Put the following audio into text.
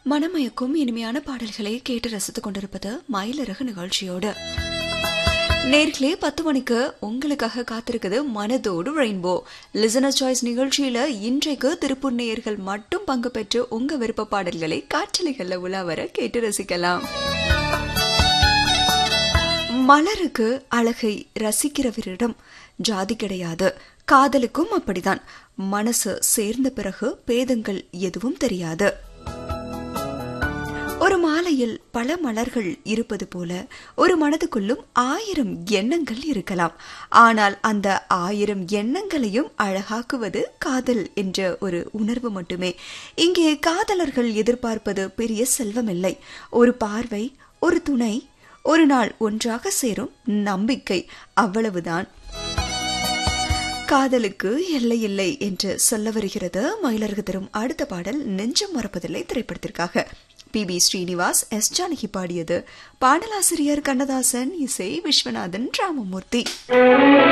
மனமயக்கும் இனிமையான பாடல்களை கேட்டு ரசித்துக் கொண்டிருப்பது மயிலிறகு நிகழ்ச்சியோடு நேர்களே பத்து மணிக்கு உங்களுக்காக காத்திருக்குது மனதோடு ரெயின்போ லிசனர் சாய்ஸ் நிகழ்ச்சியில இன்றைக்கு திருப்பூர் நேயர்கள் மட்டும் பங்கு பெற்று உங்க விருப்ப பாடல்களை காற்றலைகள்ல உலாவர கேட்டு ரசிக்கலாம் மலருக்கு அழகை ரசிக்கிறவரிடம் ஜாதி கிடையாது காதலுக்கும் அப்படிதான் மனசு சேர்ந்த பிறகு பேதங்கள் எதுவும் தெரியாது ஒரு மாலையில் பல மலர்கள் இருப்பது போல ஒரு மனதுக்குள்ளும் ஆயிரம் எண்ணங்கள் இருக்கலாம் ஆனால் அந்த ஆயிரம் எண்ணங்களையும் அழகாக்குவது காதல் என்ற ஒரு உணர்வு மட்டுமே இங்கே காதலர்கள் எதிர்பார்ப்பது பெரிய செல்வமில்லை ஒரு பார்வை ஒரு துணை ஒரு நாள் ஒன்றாக சேரும் நம்பிக்கை அவ்வளவுதான் காதலுக்கு எல்லையில்லை என்று சொல்ல வருகிறது மயிலருக்கு தரும் அடுத்த பாடல் நெஞ்சம் மறப்பதில்லை திரைப்படத்திற்காக P B Srinivas S Janaki பாடியது பாடலாசிரியர் கண்ணதாசன் இசை விஸ்வநாதன் ராமமூர்த்தி